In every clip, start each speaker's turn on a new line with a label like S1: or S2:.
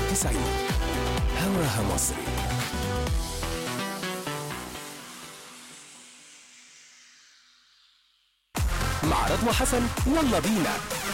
S1: 92 هواها مصري مع رضوى حسن يلا بينا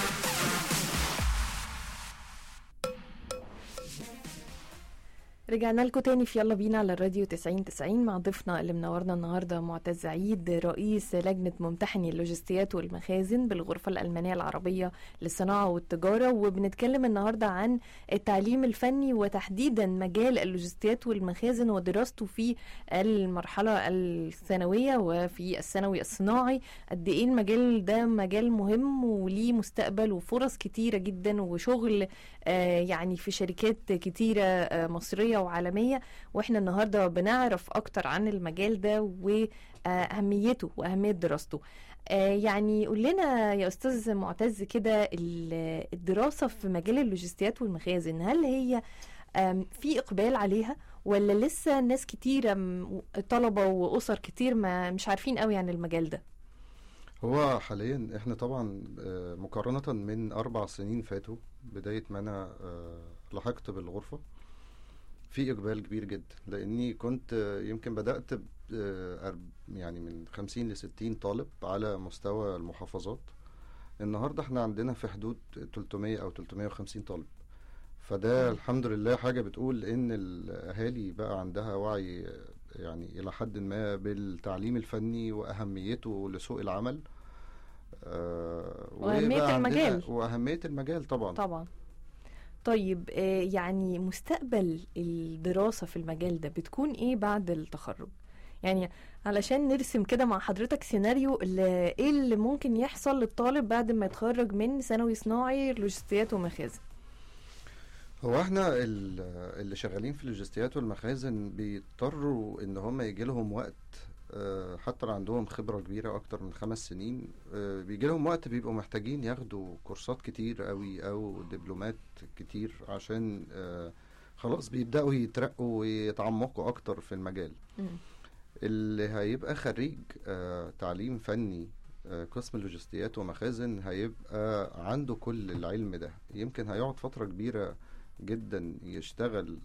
S2: رجعنا لكم تاني في يلا بينا على الراديو 90 90 مع ضيفنا اللي منورنا النهارده معتز عيد رئيس لجنه ممتحني اللوجستيات والمخازن بالغرفه الالمانيه العربيه للصناعه والتجاره وبنتكلم النهارده عن التعليم الفني وتحديدا مجال اللوجستيات والمخازن ودراسته في المرحله الثانويه وفي الثانوي الصناعي قد ايه المجال ده مجال مهم وليه مستقبل وفرص كتيره جدا وشغل آه يعني في شركات كتيره آه مصريه وعالميه واحنا النهارده بنعرف اكتر عن المجال ده واهميته واهميه دراسته آه يعني قول لنا يا استاذ معتز كده الدراسه في مجال اللوجستيات والمخازن هل هي في اقبال عليها ولا لسه ناس كتيره طلبه واسر كتير ما مش عارفين قوي عن المجال ده
S3: هو حاليا احنا طبعا مقارنة من أربع سنين فاتوا بداية ما أنا لحقت بالغرفة في إقبال كبير جدا لأني كنت يمكن بدأت يعني من خمسين لستين طالب على مستوى المحافظات النهاردة احنا عندنا في حدود 300 أو 350 طالب فده الحمد لله حاجة بتقول إن الأهالي بقى عندها وعي يعني إلى حد ما بالتعليم الفني وأهميته لسوق العمل
S2: آه وأهمية المجال
S3: وأهمية المجال طبعا
S2: طبعا طيب آه يعني مستقبل الدراسة في المجال ده بتكون إيه بعد التخرج؟ يعني علشان نرسم كده مع حضرتك سيناريو اللي ايه اللي ممكن يحصل للطالب بعد ما يتخرج من ثانوي صناعي لوجستيات ومخازن
S3: هو احنا اللي شغالين في اللوجستيات والمخازن بيضطروا ان هم يجي لهم وقت حتى لو عندهم خبره كبيره اكتر من خمس سنين بيجي لهم وقت بيبقوا محتاجين ياخدوا كورسات كتير قوي او دبلومات كتير عشان خلاص بيبداوا يترقوا ويتعمقوا اكتر في المجال م. اللي هيبقى خريج تعليم فني قسم اللوجستيات ومخازن هيبقى عنده كل العلم ده يمكن هيقعد فترة كبيرة جدا يشتغل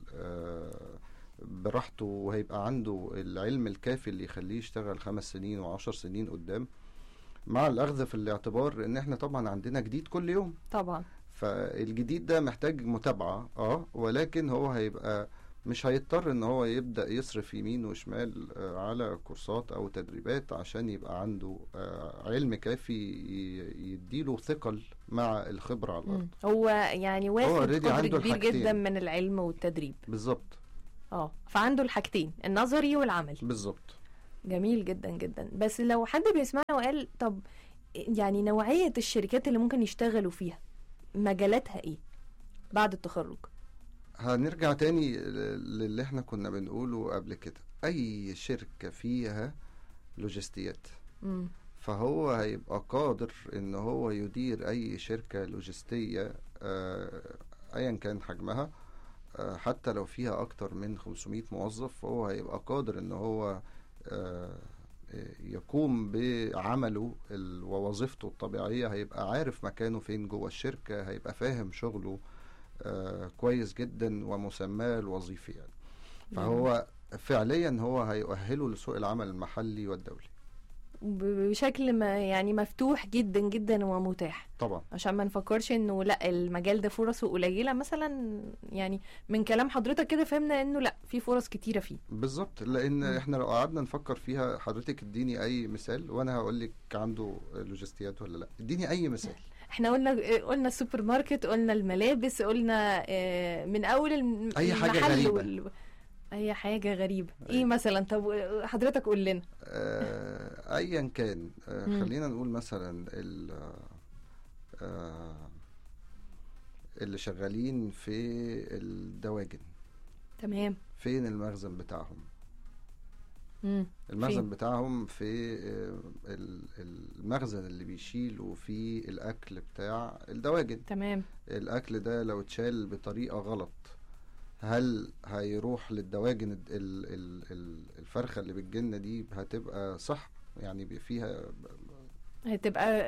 S3: براحته وهيبقى عنده العلم الكافي اللي يخليه يشتغل خمس سنين وعشر سنين قدام مع الأخذ في الاعتبار ان احنا طبعا عندنا جديد كل يوم
S2: طبعا
S3: فالجديد ده محتاج متابعة اه ولكن هو هيبقى مش هيضطر ان هو يبدا يصرف يمين وشمال على كورسات او تدريبات عشان يبقى عنده علم كافي يديله ثقل مع الخبره على الارض
S2: هو يعني واخد قدر كبير
S3: الحاجتين.
S2: جدا من العلم والتدريب
S3: بالظبط
S2: اه فعنده الحاجتين النظري والعملي
S3: بالظبط
S2: جميل جدا جدا بس لو حد بيسمعنا وقال طب يعني نوعيه الشركات اللي ممكن يشتغلوا فيها مجالاتها ايه بعد التخرج
S3: هنرجع تاني للي احنا كنا بنقوله قبل كده اي شركة فيها لوجستيات
S2: م.
S3: فهو هيبقى قادر ان هو يدير اي شركة لوجستية آه ايا كان حجمها آه حتى لو فيها اكتر من 500 موظف فهو هيبقى قادر ان هو آه يقوم بعمله ووظيفته الطبيعية هيبقى عارف مكانه فين جوه الشركة هيبقى فاهم شغله آه كويس جدا ومسماه الوظيفي يعني فهو فعليا هو هيؤهله لسوق العمل المحلي والدولي
S2: بشكل ما يعني مفتوح جدا جدا ومتاح
S3: طبعا
S2: عشان ما نفكرش انه لا المجال ده فرصه قليله مثلا يعني من كلام حضرتك كده فهمنا انه لا في فرص كتيره فيه
S3: بالظبط لان م. احنا لو قعدنا نفكر فيها حضرتك اديني اي مثال وانا هقول لك عنده لوجستيات ولا لا اديني اي مثال
S2: احنا قلنا قلنا السوبر ماركت قلنا الملابس قلنا من اول المحل
S3: اي حاجه غريبه وال...
S2: اي حاجه غريبه أي. ايه مثلا طب حضرتك قول لنا
S3: آه ايا كان آه خلينا نقول مثلا آه اللي شغالين في الدواجن
S2: تمام
S3: فين المخزن بتاعهم
S2: مم.
S3: المخزن بتاعهم في المخزن اللي بيشيلوا فيه الاكل بتاع الدواجن
S2: تمام
S3: الاكل ده لو اتشال بطريقه غلط هل هيروح للدواجن الفرخه اللي بالجنه دي هتبقى صح يعني فيها
S2: هتبقى